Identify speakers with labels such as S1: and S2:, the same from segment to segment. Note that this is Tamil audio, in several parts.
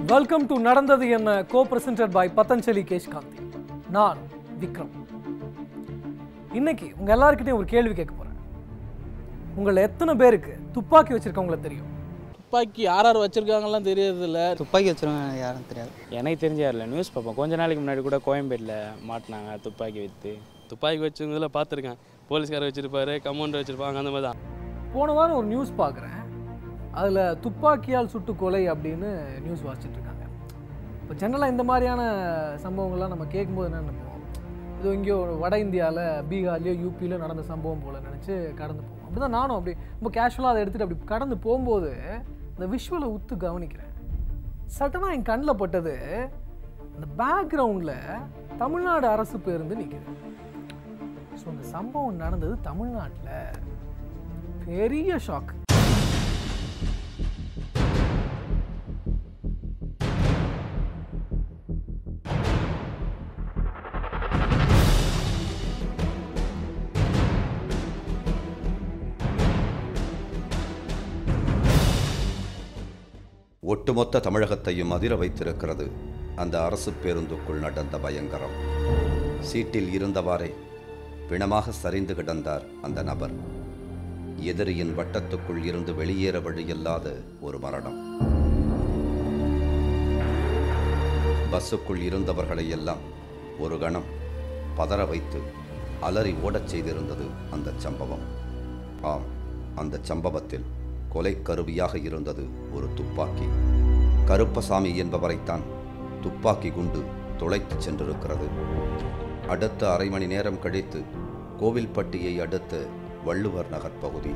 S1: வெல்கம் டு நடந்தது என்ன கோ பிரசன்டட் பை பதஞ்சலி கேஷ்காந்தி நான் விக்ரம் இன்னைக்கு உங்க எல்லாருக்கிட்டையும் ஒரு கேள்வி கேட்க போறேன் உங்களை எத்தனை பேருக்கு துப்பாக்கி வச்சிருக்கவங்கள தெரியும்
S2: துப்பாக்கி யார் யார் வச்சுருக்காங்கலாம் தெரியறதில்ல
S3: துப்பாக்கி வச்சிருவாங்க யாரும் தெரியாது
S4: எனக்கு தெரிஞ்ச யாரில்ல நியூஸ் பார்ப்போம் கொஞ்ச நாளைக்கு முன்னாடி கூட கோயம்பேட்டில் மாட்டினாங்க துப்பாக்கி விற்று
S5: துப்பாக்கி வச்சிருந்ததில் பார்த்துருக்கேன் போலீஸ்காரர் வச்சிருப்பாரு கமௌண்டர் வச்சிருப்பாங்க அந்த மாதிரி தான்
S1: போன வாரம் ஒரு நியூஸ் பார்க்குறேன் அதில் துப்பாக்கியால் சுட்டு கொலை அப்படின்னு நியூஸ் வாசிச்சுட்டு இருக்காங்க இப்போ ஜென்ரலாக இந்த மாதிரியான சம்பவங்கள்லாம் நம்ம கேட்கும்போது என்ன நினைப்போம் இது எங்கேயோ வட இந்தியாவில் பீகார்லேயோ யூபியிலோ நடந்த சம்பவம் போல் நினச்சி கடந்து போவோம் அப்படி தான் நானும் அப்படி ரொம்ப கேஷுவலாக அதை எடுத்துகிட்டு அப்படி கடந்து போகும்போது இந்த விஷுவலை உத்து கவனிக்கிறேன் சட்டனாக என் கண்ணில் பட்டது அந்த பேக்ரவுண்டில் தமிழ்நாடு அரசு பேருந்து நிற்குது ஸோ இந்த சம்பவம் நடந்தது தமிழ்நாட்டில் பெரிய ஷாக்
S6: ஒட்டுமொத்த தமிழகத்தையும் அதிர வைத்திருக்கிறது அந்த அரசு பேருந்துக்குள் நடந்த பயங்கரம் சீட்டில் இருந்தவாறே பிணமாக சரிந்து கிடந்தார் அந்த நபர் எதிரியின் வட்டத்துக்குள் இருந்து வெளியேற வழியில்லாத ஒரு மரணம் பஸ்ஸுக்குள் இருந்தவர்களை எல்லாம் ஒரு கணம் பதற வைத்து அலறி ஓடச் செய்திருந்தது அந்த சம்பவம் ஆம் அந்த சம்பவத்தில் கொலை கருவியாக இருந்தது ஒரு துப்பாக்கி கருப்பசாமி என்பவரைத்தான் துப்பாக்கி குண்டு துளைத்துச் சென்றிருக்கிறது அடுத்த அரை மணி நேரம் கழித்து கோவில்பட்டியை அடுத்த வள்ளுவர் நகர் பகுதி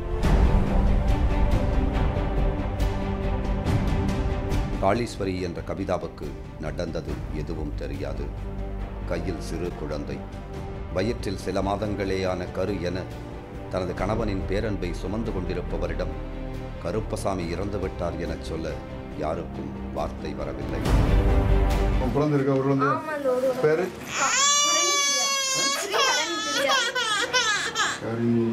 S6: காளீஸ்வரி என்ற கவிதாவுக்கு நடந்தது எதுவும் தெரியாது கையில் சிறு குழந்தை வயிற்றில் சில மாதங்களேயான கரு என தனது கணவனின் பேரன்பை சுமந்து கொண்டிருப்பவரிடம் கருப்பசாமி இறந்து விட்டார் எனச் சொல்ல யாருக்கும் வார்த்தை வரவில்லை
S7: உன் குழந்தை இருக்கா ஒரு குழந்தை பேரு கரிணி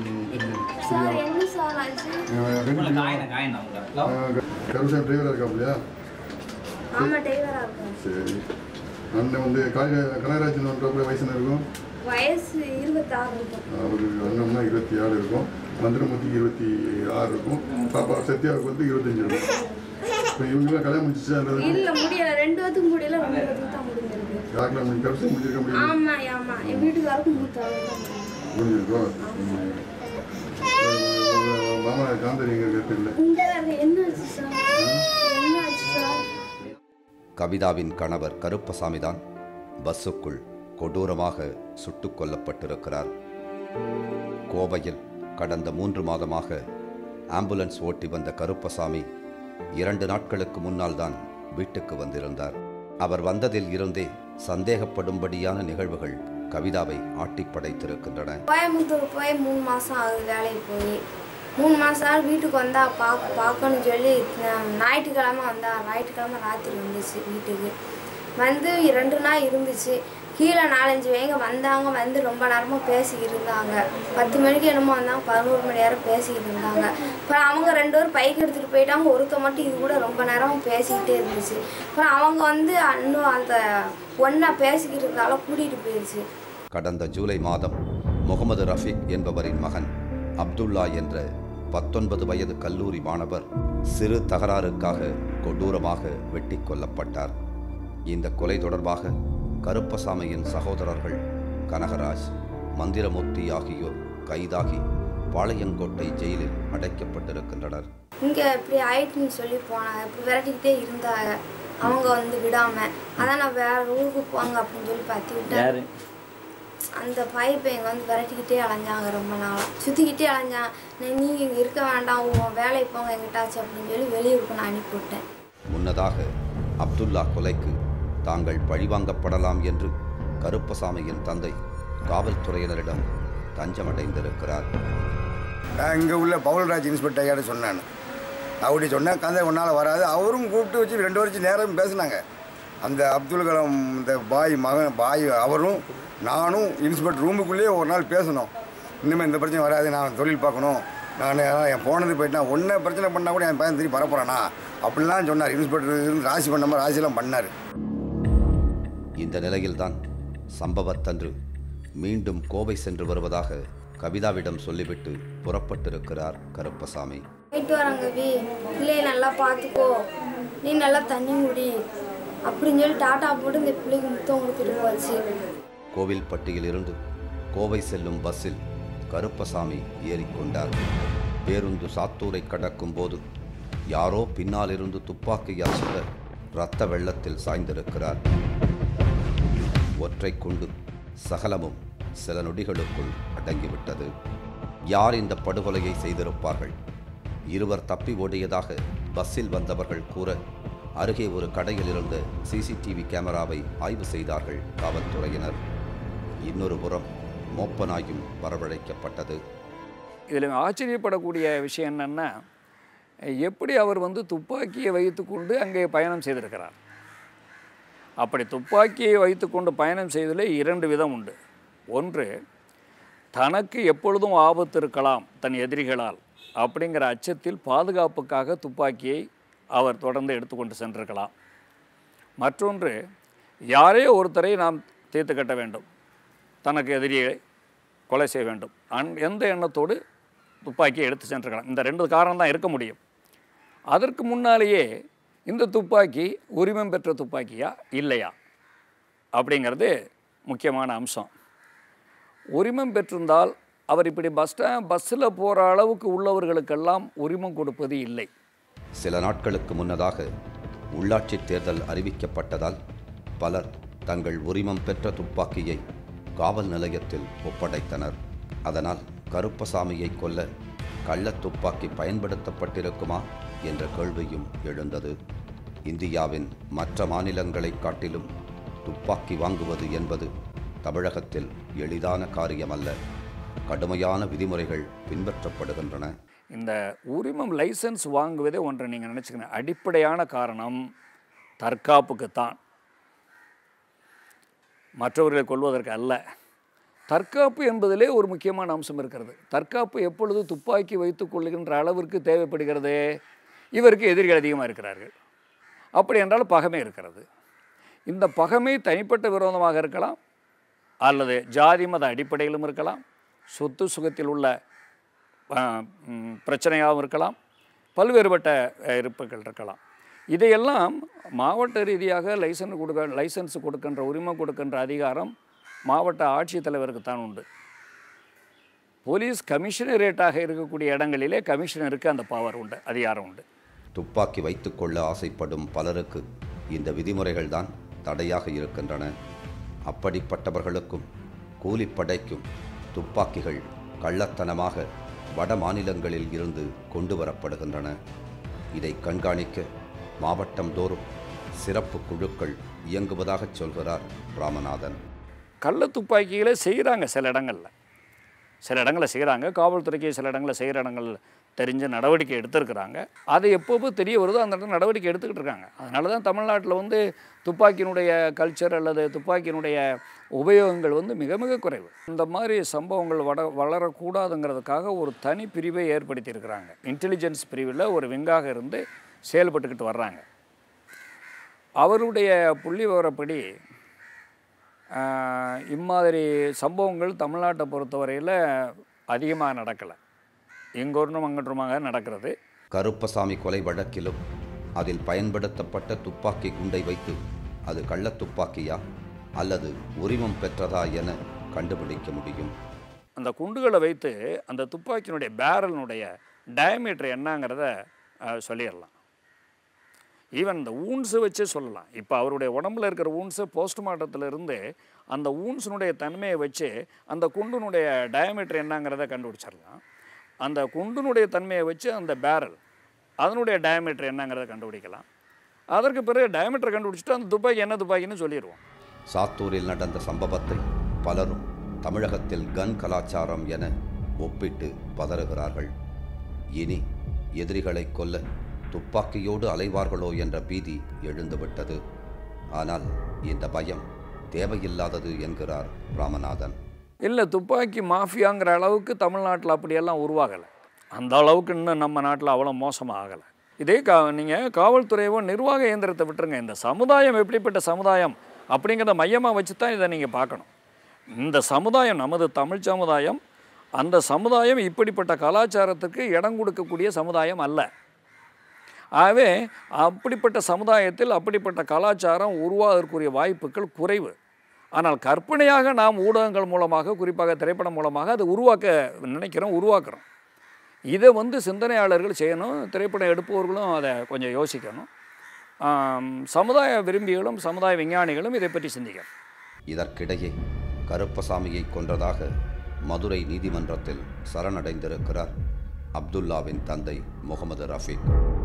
S7: கருசாமி டிரைவராக இருக்காப்லையா
S8: ஆமா டிரைவரா இருக்கும்
S7: சரி அண்ணன் வந்து காளி கனகராஜன் ஒன்றாப்புல வயசு என்ன இருக்கும்
S8: வயசு இருபத்தாறு இருக்கும்
S7: அவர் அண்ணம்னா இருபத்தி ஏழு இருக்கும் மந்திரமூர்த்திக்கு இருபத்தி ஆறு இருக்கும் பாப்பா சத்யாவுக்கு வந்து இருபத்தஞ்சு இருக்கும் இப்போ இவங்கெல்லாம் கல்யாணம் முடிச்சுட்டு
S8: இல்ல முடியல ரெண்டு பேத்துக்கும் முடியல ரெண்டு பேத்துக்கு தான் முடிஞ்சிருக்கு
S7: யாருக்கெல்லாம் முடிஞ்சு கருசை முடிஞ்சிருக்க முடியும்
S8: ஆமா ஆமா என் வீட்டுக்காருக்கும் மூத்தவங்க
S7: முடிஞ்சிருக்கோம் மாமா காந்தரி எங்க இருக்கு தெரியல
S8: இந்த என்ன ஆச்சு சார் என்ன ஆச்சு சார்
S6: கவிதாவின் கணவர் கருப்பசாமிதான் பஸ்ஸுக்குள் கொடூரமாக சுட்டுக் கொல்லப்பட்டிருக்கிறார் கோவையில் கடந்த மூன்று மாதமாக ஆம்புலன்ஸ் ஓட்டி வந்த கருப்பசாமி இரண்டு நாட்களுக்கு முன்னால் தான் வீட்டுக்கு வந்திருந்தார் அவர் வந்ததில் இருந்தே சந்தேகப்படும்படியான நிகழ்வுகள் கவிதாவை ஆட்டிப் படைத்திருக்கின்றன
S8: கோயம்புத்தூர் போய் மூணு மாசம் ஆகுது வேலைக்கு போய் மூணு மாசம் ஆகுது வீட்டுக்கு வந்தா பார்க்க பார்க்கணும்னு சொல்லி அஹ், ஞாயிற்றுக்கிழமை வந்தா ஞாயிற்றுக்கிழமை ராத்திரி வந்துச்சு வீட்டுக்கு வந்து ரெண்டு நாள் இருந்துச்சு கீழே நாலஞ்சு வேங்க வந்தாங்க வந்து ரொம்ப நேரமாக பேசிக்கிட்டு இருந்தாங்க பத்து மணிக்கு என்னமோ வந்தாங்க பதினோரு மணி நேரம் பேசிக்கிட்டு இருந்தாங்க அப்புறம் அவங்க ரெண்டு பேரும் பைக் எடுத்துகிட்டு போயிட்டாங்க ஒருத்த மட்டும் இது கூட ரொம்ப நேரம் பேசிக்கிட்டே இருந்துச்சு அப்புறம் அவங்க வந்து இன்னும் அந்த ஒன்றா பேசிக்கிட்டு இருந்தாலும் கூட்டிகிட்டு போயிடுச்சு
S6: கடந்த ஜூலை மாதம் முகமது ரஃபீக் என்பவரின் மகன் அப்துல்லா என்ற பத்தொன்பது வயது கல்லூரி மாணவர் சிறு தகராறுக்காக கொடூரமாக வெட்டி கொல்லப்பட்டார் இந்த கொலை தொடர்பாக கருப்பசாமியின் சகோதரர்கள் கனகராஜ் மந்திரமூர்த்தி ஆகியோர் கைதாகி பாளையங்கோட்டை ஜெயிலில் அடைக்கப்பட்டிருக்கின்றனர்
S8: இங்கே இப்படி ஆயிட்டுன்னு சொல்லி போனாங்க இப்படி விரட்டிக்கிட்டே இருந்தாங்க அவங்க வந்து விடாம அதான் நான் வேற ஊருக்கு போங்க அப்படின்னு சொல்லி பத்தி விட்டேன் அந்த பைப்பை எங்க வந்து விரட்டிக்கிட்டே அலைஞ்சாங்க ரொம்ப நாளாக சுற்றிக்கிட்டே அலைஞ்சான் நீ இங்கே இருக்க வேண்டாம் உன் வேலைக்கு போங்க எங்கிட்டாச்சு அப்படின்னு சொல்லி வெளியூருக்கு நான் அனுப்பி விட்டேன்
S6: முன்னதாக அப்துல்லா கொலைக்கு தாங்கள் பழிவாங்கப்படலாம் என்று கருப்பசாமியின் தந்தை காவல்துறையினரிடம் தஞ்சமடைந்திருக்கிறார்
S9: நான் இங்கே உள்ள பவுல்ராஜ் இன்ஸ்பெக்டர் ஐயாட்ட சொன்னேன் அப்படி சொன்னேன் கதை ஒன்றால் வராது அவரும் கூப்பிட்டு வச்சு ரெண்டு வருஷம் நேரம் பேசினாங்க அந்த அப்துல் கலாம் இந்த பாய் மகன் பாய் அவரும் நானும் இன்ஸ்பெக்டர் ரூமுக்குள்ளேயே ஒரு நாள் பேசணும் இனிமேல் இந்த பிரச்சனை வராது நான் தொழில் பார்க்கணும் நான் என் போனது போயிட்டேன் ஒன்றே பிரச்சனை பண்ணால் கூட என் பையன் திரும்பி வரப்போகிறானா அப்படிலாம் சொன்னார் இன்ஸ்பெக்டர் ராசி பண்ண மாதிரி ராசிலாம் பண்ணார்
S6: இந்த நிலையில்தான் சம்பவத்தன்று மீண்டும் கோவை சென்று வருவதாக கவிதாவிடம் சொல்லிவிட்டு புறப்பட்டிருக்கிறார் கருப்பசாமி
S8: போயிட்டு வரேன் கவி பிள்ளைய நல்லா பார்த்துக்கோ நீ நல்லா தண்ணி குடி அப்படின்னு சொல்லி டாட்டா போட்டு இந்த பிள்ளைக்கு முத்தம் கொடுத்துட்டு போச்சு
S6: கோவில்பட்டியில் இருந்து கோவை செல்லும் பஸ்ஸில் கருப்பசாமி ஏறிக்கொண்டார் பேருந்து சாத்தூரை கடக்கும் போது யாரோ பின்னாலிருந்து துப்பாக்கியால் சுட இரத்த வெள்ளத்தில் சாய்ந்திருக்கிறார் ஒற்றை குண்டு சகலமும் சில நொடிகளுக்குள் அடங்கிவிட்டது யார் இந்த படுகொலையை செய்திருப்பார்கள் இருவர் தப்பி ஓடியதாக பஸ்ஸில் வந்தவர்கள் கூற அருகே ஒரு கடையில் இருந்த சிசிடிவி கேமராவை ஆய்வு செய்தார்கள் காவல்துறையினர் இன்னொரு புறம் மோப்பனாயும் வரவழைக்கப்பட்டது
S10: இதில் ஆச்சரியப்படக்கூடிய விஷயம் என்னென்னா எப்படி அவர் வந்து துப்பாக்கியை வைத்துக்கொண்டு அங்கே பயணம் செய்திருக்கிறார் அப்படி துப்பாக்கியை வைத்துக்கொண்டு பயணம் செய்வதில் இரண்டு விதம் உண்டு ஒன்று தனக்கு எப்பொழுதும் ஆபத்து இருக்கலாம் தன் எதிரிகளால் அப்படிங்கிற அச்சத்தில் பாதுகாப்புக்காக துப்பாக்கியை அவர் தொடர்ந்து எடுத்துக்கொண்டு சென்றிருக்கலாம் மற்றொன்று யாரையோ ஒருத்தரை நாம் தீர்த்து கட்ட வேண்டும் தனக்கு எதிரியை கொலை செய்ய வேண்டும் அன் எந்த எண்ணத்தோடு துப்பாக்கியை எடுத்து சென்றிருக்கலாம் இந்த ரெண்டு காரணம் தான் இருக்க முடியும் அதற்கு முன்னாலேயே இந்த துப்பாக்கி உரிமம் பெற்ற துப்பாக்கியா இல்லையா அப்படிங்கிறது முக்கியமான அம்சம் உரிமம் பெற்றிருந்தால் அவர் இப்படி பஸ் ஸ்டா பஸ்ஸில் போகிற அளவுக்கு உள்ளவர்களுக்கெல்லாம் உரிமம் கொடுப்பது இல்லை
S6: சில நாட்களுக்கு முன்னதாக உள்ளாட்சி தேர்தல் அறிவிக்கப்பட்டதால் பலர் தங்கள் உரிமம் பெற்ற துப்பாக்கியை காவல் நிலையத்தில் ஒப்படைத்தனர் அதனால் கருப்பசாமியை கொல்ல கள்ளத் துப்பாக்கி பயன்படுத்தப்பட்டிருக்குமா என்ற கேள்வியும் எழுந்தது இந்தியாவின் மற்ற மாநிலங்களைக் காட்டிலும் துப்பாக்கி வாங்குவது என்பது தமிழகத்தில் எளிதான காரியமல்ல கடுமையான விதிமுறைகள் பின்பற்றப்படுகின்றன
S10: இந்த உரிமம் லைசன்ஸ் வாங்குவதே ஒன்றை நீங்கள் நினச்சிக்கணும் அடிப்படையான காரணம் தற்காப்புக்குத்தான் மற்றவர்களை கொள்வதற்கு அல்ல தற்காப்பு என்பதிலே ஒரு முக்கியமான அம்சம் இருக்கிறது தற்காப்பு எப்பொழுது துப்பாக்கி வைத்துக் கொள்ளுகின்ற அளவிற்கு தேவைப்படுகிறது இவருக்கு எதிரிகள் அதிகமாக இருக்கிறார்கள் அப்படி என்றால் பகமை இருக்கிறது இந்த பகமை தனிப்பட்ட விரோதமாக இருக்கலாம் அல்லது ஜாதி மத அடிப்படையிலும் இருக்கலாம் சொத்து சுகத்தில் உள்ள ஆஹ், ம், பிரச்சனையாகவும் இருக்கலாம் பல்வேறுபட்ட அஹ், இருப்புகள் இருக்கலாம் இதையெல்லாம் மாவட்ட ரீதியாக லைசன்ஸ் கொடுக்க லைசன்ஸ் கொடுக்கின்ற உரிமம் கொடுக்கின்ற அதிகாரம் மாவட்ட ஆட்சித்தலைவருக்கு தான் உண்டு போலீஸ் கமிஷனரேட்டாக இருக்கக்கூடிய இடங்களிலே கமிஷனருக்கு அந்த பவர் உண்டு அதிகாரம் உண்டு
S6: துப்பாக்கி வைத்துக்கொள்ள ஆசைப்படும் பலருக்கு இந்த விதிமுறைகள்தான் தடையாக இருக்கின்றன அப்படிப்பட்டவர்களுக்கும் கூலிப்படைக்கும் துப்பாக்கிகள் கள்ளத்தனமாக வட மாநிலங்களில் இருந்து கொண்டு வரப்படுகின்றன இதை கண்காணிக்க மாவட்டம் தோறும் சிறப்பு குழுக்கள் இயங்குவதாகச் சொல்கிறார் ராமநாதன்
S10: கள்ள துப்பாக்கிகளை செய்கிறாங்க சில இடங்களில் சில இடங்களில் செய்கிறாங்க காவல்துறைக்கு சில இடங்களில் செய்கிற இடங்கள் தெரிஞ்ச நடவடிக்கை எடுத்திருக்கிறாங்க அது எப்பப்போ தெரிய வருதோ அந்த இடத்துல நடவடிக்கை எடுத்துக்கிட்டு இருக்காங்க அதனால தான் தமிழ்நாட்டில் வந்து துப்பாக்கியினுடைய கல்ச்சர் அல்லது துப்பாக்கியினுடைய உபயோகங்கள் வந்து மிக மிக குறைவு இந்த மாதிரி சம்பவங்கள் வட வளரக்கூடாதுங்கிறதுக்காக ஒரு தனி பிரிவை ஏற்படுத்தி இருக்கிறாங்க இன்டெலிஜென்ஸ் பிரிவில் ஒரு விங்காக இருந்து செயல்பட்டுக்கிட்டு வர்றாங்க அவருடைய புள்ளி விவரப்படி ஆஹ், இம்மாதிரி சம்பவங்கள் தமிழ்நாட்டை பொறுத்தவரையில் அதிகமாக நடக்கலை இங்கொன்றும் அங்கொன்றுமாக நடக்கிறது
S6: கருப்பசாமி கொலை வழக்கிலும் அதில் பயன்படுத்தப்பட்ட துப்பாக்கி குண்டை வைத்து அது கள்ளத் துப்பாக்கியா அல்லது உரிமம் பெற்றதா என கண்டுபிடிக்க முடியும்
S10: அந்த குண்டுகளை வைத்து அந்த துப்பாக்கியினுடைய பேரலினுடைய டயமீட்டர் என்னங்கிறத ஆஹ், சொல்லிடலாம் ஈவன் இந்த ஊன்ஸை வச்சே சொல்லலாம் இப்போ அவருடைய உடம்புல இருக்கிற ஊன்ஸை போஸ்ட்மார்ட்டத்தில் இருந்து அந்த ஊன்ஸினுடைய தன்மையை வச்சு அந்த குண்டினுடைய டயமீட்டர் என்னங்கிறத கண்டுபிடிச்சிடலாம் அந்த குண்டினுடைய தன்மையை வச்சு அந்த பேரல் அதனுடைய டயமீட்டர் என்னங்கிறத கண்டுபிடிக்கலாம் அதற்கு பிறகு டயமீட்டர் கண்டுபிடிச்சிட்டு அந்த துப்பாக்கி என்ன துப்பாக்கின்னு சொல்லிடுவோம்
S6: சாத்தூரில் நடந்த சம்பவத்தை பலரும் தமிழகத்தில் கன் கலாச்சாரம் என ஒப்பிட்டு பதறுகிறார்கள் இனி எதிரிகளை கொல்ல துப்பாக்கியோடு அலைவார்களோ என்ற பீதி எழுந்துவிட்டது ஆனால் இந்த பயம் தேவையில்லாதது என்கிறார் ராமநாதன்
S10: இல்லை துப்பாக்கி மாஃபியாங்கிற அளவுக்கு தமிழ்நாட்டில் அப்படியெல்லாம் உருவாகலை அந்த அளவுக்கு இன்னும் நம்ம நாட்டில் அவ்வளோ மோசமாக ஆகலை இதே கா நீங்கள் காவல்துறையோ நிர்வாக இயந்திரத்தை விட்டுருங்க இந்த சமுதாயம் எப்படிப்பட்ட சமுதாயம் அப்படிங்கிறத மையமாக வச்சு தான் இதை நீங்கள் பார்க்கணும் இந்த சமுதாயம் நமது தமிழ் சமுதாயம் அந்த சமுதாயம் இப்படிப்பட்ட கலாச்சாரத்துக்கு இடம் கொடுக்கக்கூடிய சமுதாயம் அல்ல ஆகவே அப்படிப்பட்ட சமுதாயத்தில் அப்படிப்பட்ட கலாச்சாரம் உருவாவதற்குரிய வாய்ப்புகள் குறைவு ஆனால் கற்பனையாக நாம் ஊடகங்கள் மூலமாக குறிப்பாக திரைப்படம் மூலமாக அதை உருவாக்க நினைக்கிறோம் உருவாக்குறோம் இதை வந்து சிந்தனையாளர்கள் செய்யணும் திரைப்படம் எடுப்பவர்களும் அதை கொஞ்சம் யோசிக்கணும் ஆம், சமுதாய விரும்பிகளும் சமுதாய விஞ்ஞானிகளும் இதை பற்றி சிந்திக்கணும்
S6: இதற்கிடையே கருப்பசாமியை கொன்றதாக மதுரை நீதிமன்றத்தில் சரணடைந்திருக்கிறார் அப்துல்லாவின் தந்தை முகமது ரஃபீக்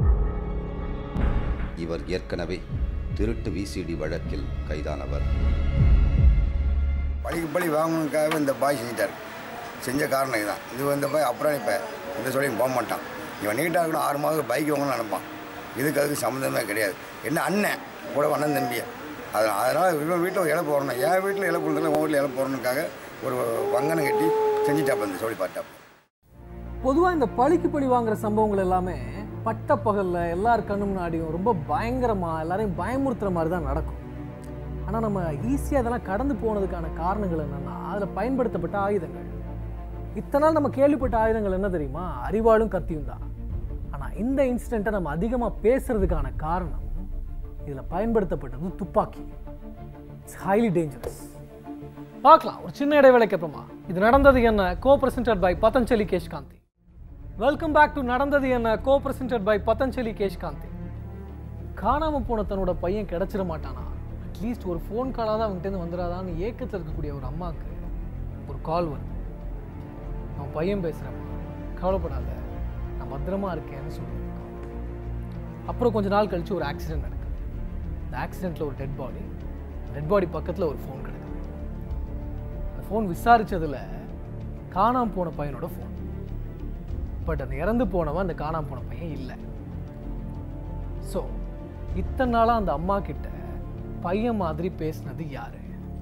S6: இவர் ஏற்கனவே திருட்டு விசிடி வழக்கில் கைதானவர்
S9: பழிக்கு பழி வாங்கணுக்காகவே இந்த பாய் செஞ்சிட்டார் செஞ்ச காரணம் இதுதான் இது வந்த பாய் அப்புறம் இப்போ இந்த சொல்லி போக மாட்டான் இவன் நீட்டாக இருக்கணும் ஆறு மாதம் பைக் வாங்கணும்னு நினைப்பான் இதுக்கு அதுக்கு சம்மந்தமே கிடையாது என்ன அண்ணன் கூட அண்ணன் தம்பியை அதனால் அதனால் இவன் வீட்டில் ஒரு இழப்பு வரணும் என் வீட்டில் இழப்பு இருந்தாலும் உன் வீட்டில் இழப்பு வரணுக்காக ஒரு வங்கனை கட்டி செஞ்சிட்டாப்ப இந்த சொல்லி பார்த்தாப்ப
S1: பொதுவாக இந்த பழிக்கு பழி வாங்குற சம்பவங்கள் எல்லாமே பட்ட பகலில் எல்லார் கண்ணு முன்னாடியும் ரொம்ப பயங்கரமாக எல்லாரையும் பயமுறுத்துற மாதிரி தான் நடக்கும் ஆனால் நம்ம ஈஸியாக இதெல்லாம் கடந்து போனதுக்கான காரணங்கள் என்னென்னா அதில் பயன்படுத்தப்பட்ட ஆயுதங்கள் இத்தனை நாள் நம்ம கேள்விப்பட்ட ஆயுதங்கள் என்ன தெரியுமா அறிவாளும் கத்தியும் தான் ஆனால் இந்த இன்சிடெண்ட்டை நம்ம அதிகமாக பேசுறதுக்கான காரணம் இதில் பயன்படுத்தப்பட்டது துப்பாக்கி இட்ஸ் ஹைலி டேஞ்சரஸ் பார்க்கலாம் ஒரு சின்ன இடைவேளைக்கு அப்புறமா இது நடந்தது என்ன கோ presented by Patanjali Keshkanti welcome back to நடந்தது என்ன கோ பிரசன்டட் பை பதஞ்சலி கேஷ்காந்தி காணாம போன தன்னோட பையன் கிடைச்சிட மாட்டானா அட்லீஸ்ட் ஒரு ஃபோன் காலாக தான் அவன்கிட்ட வந்துடாதான்னு ஏக்கத்தில் இருக்கக்கூடிய ஒரு அம்மாவுக்கு ஒரு கால் வருது அவன் பையன் பேசுகிறேன் கவலைப்படாத நான் பத்திரமா இருக்கேன்னு சொல்லியிருக்கான் அப்புறம் கொஞ்ச நாள் கழிச்சு ஒரு ஆக்சிடென்ட் நடக்குது இந்த ஆக்சிடெண்ட்டில் ஒரு டெட் பாடி டெட் பாடி பக்கத்தில் ஒரு ஃபோன் கிடைக்குது அந்த ஃபோன் விசாரிச்சதுல காணாம போன பையனோட ஃபோன் பட் அந்த இறந்து போனவன் அந்த காணாம போன பையன் இல்லை ஸோ இத்தனை நாளாக அந்த அம்மா கிட்ட பையன் மாதிரி பேசினது யாரு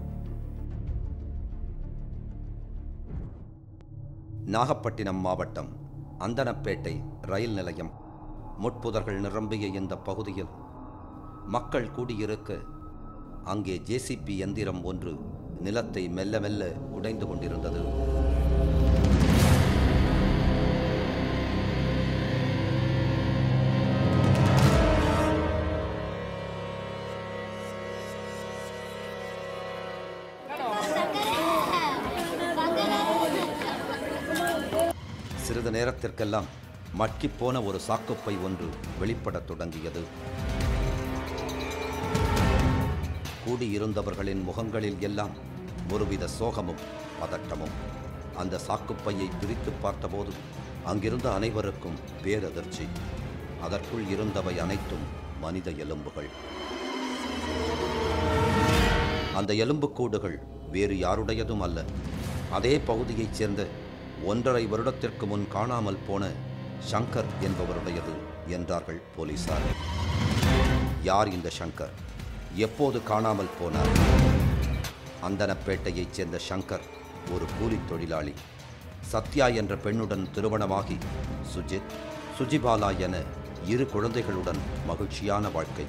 S6: நாகப்பட்டினம் மாவட்டம் அந்தனப்பேட்டை ரயில் நிலையம் முட்புதர்கள் நிரம்பிய இந்த பகுதியில் மக்கள் கூடியிருக்க அங்கே ஜேசிபி எந்திரம் ஒன்று நிலத்தை மெல்ல மெல்ல உடைந்து கொண்டிருந்தது சிறிது நேரத்திற்கெல்லாம் மட்கிப்போன ஒரு சாக்குப்பை ஒன்று வெளிப்படத் தொடங்கியது கூடியிருந்தவர்களின் முகங்களில் எல்லாம் ஒருவித சோகமும் பதட்டமும் அந்த சாக்குப்பையை பிரித்து பார்த்தபோது அங்கிருந்த அனைவருக்கும் பேரதிர்ச்சி அதற்குள் இருந்தவை அனைத்தும் மனித எலும்புகள் அந்த எலும்புக்கூடுகள் வேறு யாருடையதும் அல்ல அதே பகுதியைச் சேர்ந்த ஒன்றரை வருடத்திற்கு முன் காணாமல் போன சங்கர் என்பவருடையது என்றார்கள் போலீசார் யார் இந்த சங்கர் எப்போது காணாமல் போனார் அந்தனப்பேட்டையைச் சேர்ந்த சங்கர் ஒரு கூலித் தொழிலாளி சத்யா என்ற பெண்ணுடன் திருமணமாகி சுஜித் சுஜிபாலா என இரு குழந்தைகளுடன் மகிழ்ச்சியான வாழ்க்கை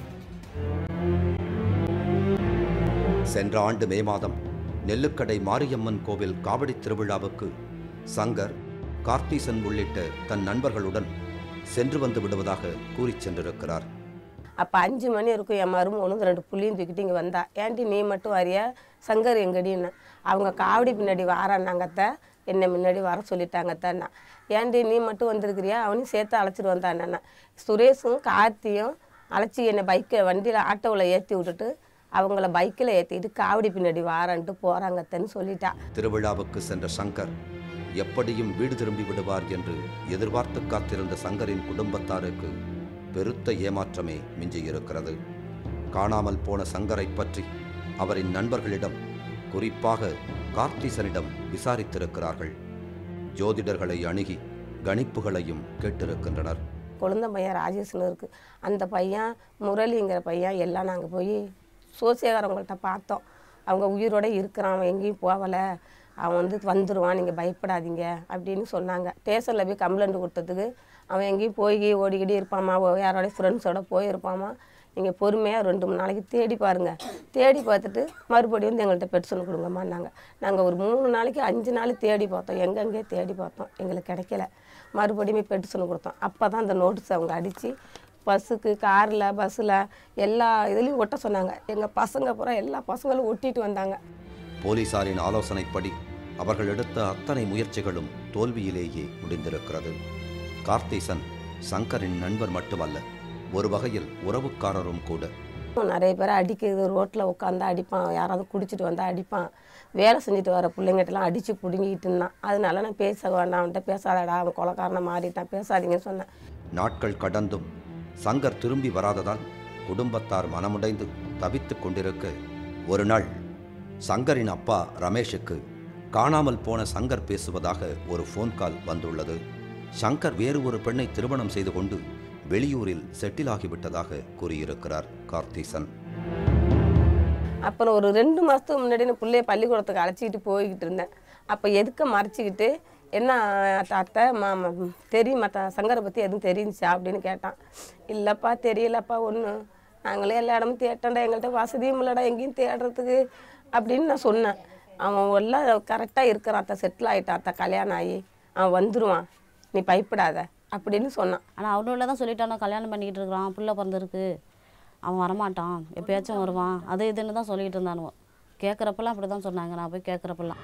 S6: சென்ற ஆண்டு மே மாதம் நெல்லுக்கடை மாரியம்மன் கோவில் காவடி திருவிழாவுக்கு சங்கர் கார்த்தீசன் உள்ளிட்ட தன் நண்பர்களுடன் சென்று வந்து விடுவதாக கூறிச் சென்றிருக்கிறார்
S11: அப்போ அஞ்சு மணி இருக்கும் என் மருமகனும் ரெண்டு புள்ளியும் தூக்கிட்டு இங்கே வந்தா ஏன்டி நீ மட்டும் வரியா சங்கர் எங்கடின்னு அவங்க காவடி பின்னாடி வாரான்னாங்கத்த என்னை முன்னாடி வர சொல்லிட்டாங்கத்தன்னா ஏன்டி நீ மட்டும் வந்திருக்கிறியா அவனையும் சேர்த்து அழைச்சிட்டு வந்தானே சுரேஷும் கார்த்தியும் அழைச்சி என்னை பைக்கில் வண்டியில் ஆட்டோவில் ஏற்றி விட்டுட்டு அவங்கள பைக்கில் ஏற்றிட்டு காவடி பின்னாடி வாரான்ட்டு போகிறாங்கத்தன்னு சொல்லிட்டா
S6: திருவிழாவுக்கு சென்ற சங்கர் எப்படியும் வீடு திரும்பி விடுவார் என்று எதிர்பார்த்து காத்திருந்த சங்கரின் குடும்பத்தாருக்கு பெருத்த ஏமாற்றமே மிஞ்சியிருக்கிறது காணாமல் போன சங்கரை பற்றி அவரின் நண்பர்களிடம் குறிப்பாக கார்த்தீசனிடம் விசாரித்திருக்கிறார்கள் ஜோதிடர்களை அணுகி கணிப்புகளையும் கேட்டிருக்கின்றனர்
S11: குழந்தை பையன் ராஜேஷ்னு இருக்குது அந்த பையன் முரளிங்கிற பையன் எல்லாம் நாங்கள் போய் சோசியக்காரவங்கள்ட்ட பார்த்தோம் அவங்க உயிரோட இருக்கிறான் அவன் எங்கேயும் போகலை அவன் வந்து வந்துடுவான் நீங்கள் பயப்படாதீங்க அப்படின்னு சொன்னாங்க ஸ்டேஷனில் போய் கம்ப்ளைண்ட் கொடுத்ததுக்கு அவன் எங்கேயும் போய் ஓடிக்கிட்டே இருப்பாமா ஓ- யாரோடைய ஃப்ரெண்ட்ஸோட போயிருப்பாமா நீங்கள் பொறுமையாக ரெண்டு மூணு நாளைக்கு தேடி பாருங்கள் தேடி பார்த்துட்டு மறுபடியும் வந்து எங்கள்கிட்ட பெட்ஷன் கொடுங்கம்மா நாங்கள் நாங்கள் ஒரு மூணு நாளைக்கு அஞ்சு நாள் தேடி பார்த்தோம் எங்கெங்கே தேடி பார்த்தோம் எங்களுக்கு கிடைக்கல மறுபடியும் பெட்ஷன் கொடுத்தோம் அப்போ தான் அந்த நோட்டீஸ் அவங்க அடித்து பஸ்ஸுக்கு காரில் பஸ்ஸில் எல்லா இதுலேயும் ஒட்ட சொன்னாங்க எங்கள் பசங்க பூரா எல்லா பசங்களும் ஒட்டிட்டு வந்தாங்க
S6: போலீசாரின் ஆலோசனைப்படி அவர்கள் எடுத்த அத்தனை முயற்சிகளும் தோல்வியிலேயே முடிந்திருக்கிறது கார்த்தீசன் சங்கரின் நண்பர் மட்டுமல்ல ஒரு வகையில் உறவுக்காரரும் கூட
S11: நிறைய பேர் அடிக்கிறது ரோட்டில் உட்காந்தா அடிப்பான் யாராவது குடிச்சிட்டு வந்தால் அடிப்பான் வேலை செஞ்சுட்டு வர பிள்ளைங்கிட்டலாம் அடித்து பிடுங்கிட்டு இருந்தான் அதனால நான் பேச வேண்டாம் அவன்கிட்ட பேசாதடா அவன் கொலக்காரனை மாறிட்டான் பேசாதீங்கன்னு சொன்னேன்
S6: நாட்கள் கடந்தும் சங்கர் திரும்பி வராததால் குடும்பத்தார் மனமுடைந்து தவித்துக் கொண்டிருக்க ஒரு நாள் சங்கரின் அப்பா ரமேஷுக்கு காணாமல் போன சங்கர் பேசுவதாக ஒரு ஃபோன் கால் வந்துள்ளது சங்கர் வேறு ஒரு பெண்ணை திருமணம் செய்து கொண்டு வெளியூரில் செட்டில் ஆகிவிட்டதாக கூறியிருக்கிறார் கார்த்தீசன்
S11: அப்புறம் ஒரு ரெண்டு மாதத்துக்கு முன்னாடி நான் பிள்ளைய பள்ளிக்கூடத்துக்கு அழைச்சிக்கிட்டு போய்கிட்டு இருந்தேன் அப்போ எதுக்க மறைச்சிக்கிட்டு என்ன அத்தை அத்தை மாமா தெரியும் மற்ற சங்கரை பற்றி எதுவும் தெரிஞ்சுச்சா அப்படின்னு கேட்டான் இல்லைப்பா தெரியலப்பா ஒன்று நாங்களே எல்லா இடமும் தேட்டோம்டா எங்கள்கிட்ட வசதியும் இல்லைடா எங்கேயும் தேடுறதுக்கு அப்படின்னு நான் சொன்னேன் அவன் எல்லாம் கரெக்டாக இருக்கிறான் அத்தை செட்டில் ஆகிட்டான் அத்தை கல்யாணம் ஆகி அவன் வந்துடுவான் நீ பயப்படாத அப்படின்னு சொன்னான்
S12: ஆனால் அவனோட தான் சொல்லிட்டானோ கல்யாணம் பண்ணிக்கிட்டு இருக்கிறான் புள்ள பிறந்திருக்கு அவன் வரமாட்டான் எப்பயாச்சும் வருவான் அது இதுன்னு தான் சொல்லிக்கிட்டு இருந்தானுவோ கேட்குறப்பெல்லாம் அப்படி தான் சொன்னாங்க நான் போய் கேட்குறப்பெல்லாம்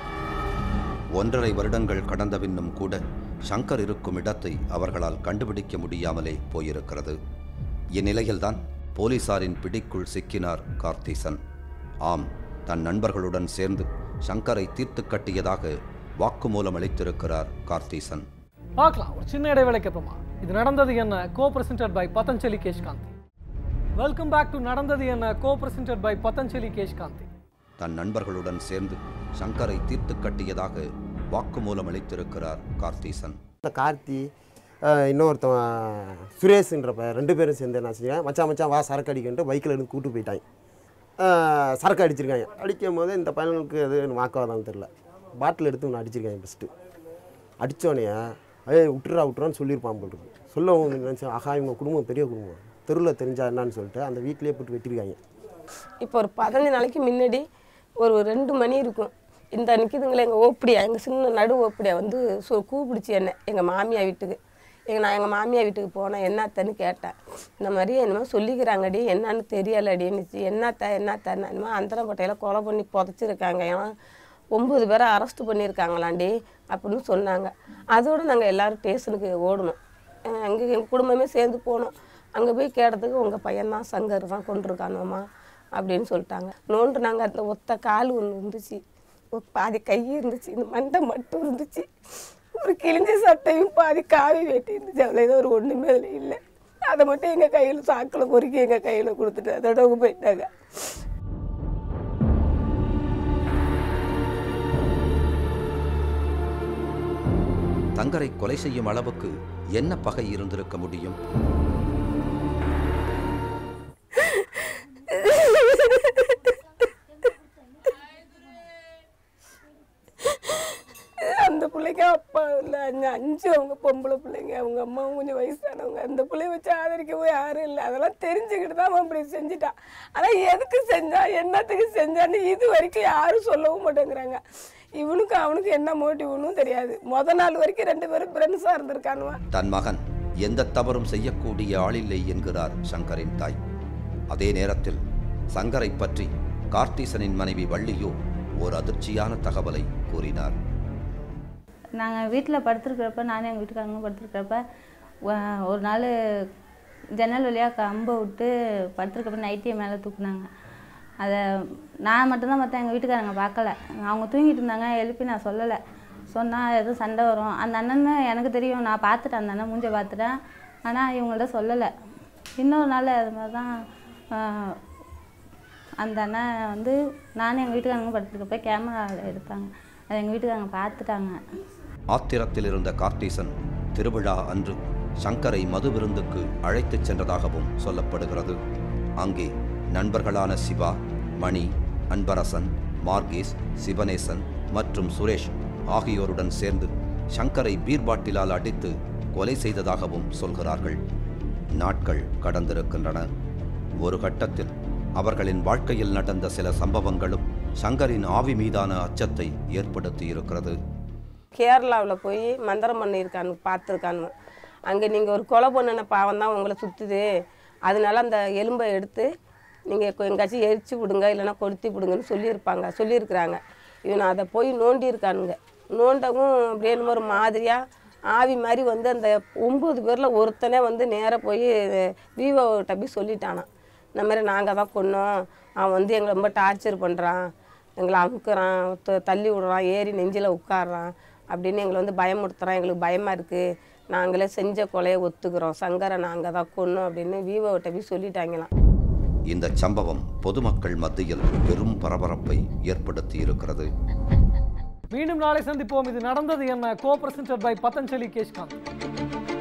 S6: ஒன்றரை வருடங்கள் கடந்த பின்னும் கூட சங்கர் இருக்கும் இடத்தை அவர்களால் கண்டுபிடிக்க முடியாமலே போயிருக்கிறது இந்நிலையில்தான் போலீசாரின் பிடிக்குள் சிக்கினார் கார்த்தீசன் ஆம் தன் நண்பர்களுடன் சேர்ந்து சங்கரை தீர்த்து கட்டியதாக வாக்குமூலம் அளித்திருக்கிறார் கார்த்தீசன்
S1: பார்க்கலாம் ஒரு சின்ன இடைவேளைக்கு அப்புறமா இது நடந்தது என்ன கோ presented by Patanjali Keshkanti welcome back to நடந்தது என்ன கோ பிரசன்டட் பை பதஞ்சலி கேஷ்காந்தி
S6: தன் நண்பர்களுடன் சேர்ந்து சங்கரை தீர்த்து கட்டியதாக வாக்குமூலம் அளித்திருக்கிறார் கார்த்தீசன்
S13: இந்த கார்த்தி அஹ், இன்னொருத்தவன் சுரேஷ்ன்ற பையன் ரெண்டு பேரும் சேர்ந்து என்ன செஞ்சாங்க மச்சான் மச்சான் வா சரக்கு அடிக்கன்ட்டு பைக்கில் எடுத்து கூட்டு போயிட்டாங்க அஹ், சரக்கு அடிச்சிருக்காங்க அடிக்கும் போது இந்த பையனுக்கு அது வாக்குவாதம் தெரில பாட்டில் எடுத்து ஒன்று அடிச்சிருக்காங்க ஃபஸ்ட்டு அடித்தோடனே ஏய் விட்டுறா விட்டுறான்னு சொல்லியிருப்பான் போல் இருக்கு சொல்லவும் நினச்சேன் ஆஹா இவங்க குடும்பம் பெரிய குடும்பம் தெருவில் தெரிஞ்சா என்னன்னு சொல்லிட்டு அந்த வீட்டிலேயே போட்டு வெட்டிருக்காங்க
S11: இப்போ ஒரு பதினஞ்சு நாளைக்கு முன்னாடி ஒரு ரெண்டு மணி இருக்கும் இந்த நிற்கிதுங்களே எங்கள் ஓப்படியா எங்கள் சின்ன நடு ஓப்படியா வந்து சு கூப்பிடுச்சு என்ன எங்கள் மாமியா வீட்டுக்கு எங்க நான் எங்கள் மாமியா வீட்டுக்கு போனேன் என்னத்தன்னு கேட்டேன் இந்த மாதிரி என்னமோ சொல்லிக்கிறாங்கடி என்னன்னு தெரியலடின்னுச்சு என்னத்த என்னத்த என்னமோ அந்தரப்பட்டையில் கொலை பண்ணி புதைச்சிருக்காங்க ஏன்னா ஒம்பது பேரை அரெஸ்ட் பண்ணியிருக்காங்களாண்டி அப்படின்னு சொன்னாங்க அதோடு நாங்கள் எல்லோரும் ஸ்டேஷனுக்கு ஓடணும் அங்கே எங்கள் குடும்பமே சேர்ந்து போனோம் அங்கே போய் கேட்டதுக்கு உங்கள் பையன்தான் சங்கர் தான் கொண்டிருக்கானுமா அப்படின்னு சொல்லிட்டாங்க நோண்டுனாங்க அந்த ஒத்த கால் ஒன்று இருந்துச்சு ஒரு பாதி கை இருந்துச்சு இந்த மண்டை மட்டும் இருந்துச்சு ஒரு கிழிஞ்ச சட்டையும் பாதி காவி வெட்டி இருந்துச்சு அதில் ஏதோ ஒரு ஒன்றுமே அதில் இல்லை அதை மட்டும் எங்கள் கையில் சாக்கில் பொறுக்கி எங்கள் கையில் கொடுத்துட்டு அதோட அவங்க போயிட்டாங்க
S6: தங்கரை கொலை செய்யும் அளவுக்கு என்ன பகை இருந்திருக்க முடியும்
S11: அந்த பிள்ளைக்கு அப்பா இல்லை அஞ்சு அஞ்சு அவங்க பொம்பளை பிள்ளைங்க அவங்க அம்மாவும் கொஞ்சம் வயசானவங்க அந்த பிள்ளைய வச்சு ஆதரிக்கவும் யாரும் இல்லை அதெல்லாம் தெரிஞ்சுக்கிட்டு தான் அவன் அப்படி செஞ்சுட்டான் ஆனால் எதுக்கு செஞ்சா என்னத்துக்கு செஞ்சான்னு இது வரைக்கும் யாரும் சொல்லவும் மாட்டேங்கிறாங்க இவனுக்கு அவனுக்கு என்ன மோட்டிவ்னும் தெரியாது முத நாள் வரைக்கும் ரெண்டு பேரும் ஃப்ரெண்ட்ஸாக இருந்திருக்கானுவன்
S6: தன் மகன் எந்த தவறும் செய்யக்கூடிய ஆளில்லை என்கிறார் சங்கரின் தாய் அதே நேரத்தில் சங்கரை பற்றி கார்த்தீசனின் மனைவி வள்ளியோ ஒரு அதிர்ச்சியான தகவலை கூறினார்
S14: நாங்கள் வீட்டில் படுத்துருக்கிறப்ப நானும் எங்கள் வீட்டுக்காரங்களும் படுத்துருக்கிறப்ப வ- ஒரு நாள் ஜன்னல் வழியாக கம்பை விட்டு படுத்துருக்கப்ப நைட்டியை மேலே தூக்குனாங்க அதை நான் மட்டும்தான் பார்த்தேன் எங்கள் வீட்டுக்காரங்க பார்க்கல அவங்க தூங்கிட்டு இருந்தாங்க எழுப்பி நான் சொல்லலை சொன்னால் எதுவும் சண்டை வரும் அந்த அண்ணன்னு எனக்கு தெரியும் நான் பார்த்துட்டேன் அந்த அண்ணன் மூஞ்ச பார்த்துட்டேன் ஆனால் இவங்கள்ட்ட சொல்லலை இன்னொரு நாள் அது மாதிரி தான் ஆஹ், அந்த அண்ணன் வந்து நானும் எங்கள் வீட்டுக்காரங்க படுத்துருக்கப்ப கேமராவில் எடுத்தாங்க அதை எங்கள் வீட்டுக்காரங்க பார்த்துட்டாங்க
S6: ஆத்திரத்தில் இருந்த கார்த்தீசன் திருவிழா அன்று சங்கரை மது விருந்துக்கு அழைத்துச் சென்றதாகவும் சொல்லப்படுகிறது அங்கே நண்பர்களான சிவா மணி அன்பரசன் மார்கேஸ் சிவனேசன் மற்றும் சுரேஷ் ஆகியோருடன் சேர்ந்து சங்கரை பீர் பாட்டிலால் அடித்து கொலை செய்ததாகவும் சொல்கிறார்கள் நாட்கள் கடந்திருக்கின்றன ஒரு கட்டத்தில் அவர்களின் வாழ்க்கையில் நடந்த சில சம்பவங்களும் சங்கரின் ஆவி மீதான அச்சத்தை ஏற்படுத்தி இருக்கிறது
S11: கேரளாவில் போய் மந்திரம் பண்ணியிருக்கானு பார்த்துருக்கானுங்க அங்கே நீங்கள் ஒரு கொலை பண்ணின பாவம் தான் உங்களை சுற்றுது அதனால அந்த எலும்பை எடுத்து நீங்கள் எங்காச்சும் எரிச்சு விடுங்க இல்லைன்னா கொளுத்தி விடுங்கன்னு சொல்லியிருப்பாங்க சொல்லியிருக்கிறாங்க இவன் அதை போய் நோண்டி இருக்கானுங்க நோண்டவும் அப்படியே என்னமோ ஒரு மாதிரியாக ஆவி மாதிரி வந்து அந்த ஒம்பது பேரில் ஒருத்தனே வந்து நேராக போய் விவோகிட்ட போய் சொல்லிட்டானான் இந்த மாதிரி நாங்கள் தான் கொன்னோம் அவன் வந்து எங்களை ரொம்ப டார்ச்சர் பண்ணுறான் எங்களை அமுக்குறான் த- தள்ளி விடுறான் ஏறி நெஞ்சில் உட்காடுறான் அப்படின்னு எங்களை வந்து பயமுறுத்துறான் எங்களுக்கு பயமாக இருக்குது நாங்களே செஞ்ச கொலையை ஒத்துக்கிறோம் சங்கரை நாங்கள் தான் கொன்னோம் அப்படின்னு விவோகிட்ட போய் சொல்லிட்டாங்களாம்
S6: இந்த சம்பவம் பொதுமக்கள் மத்தியில் பெரும் பரபரப்பை ஏற்படுத்தி இருக்கிறது
S1: மீண்டும் நாளை சந்திப்போம் இது நடந்தது என்ன கோ பிரசன்டட் பை பதஞ்சலி கேஷ்காந்த்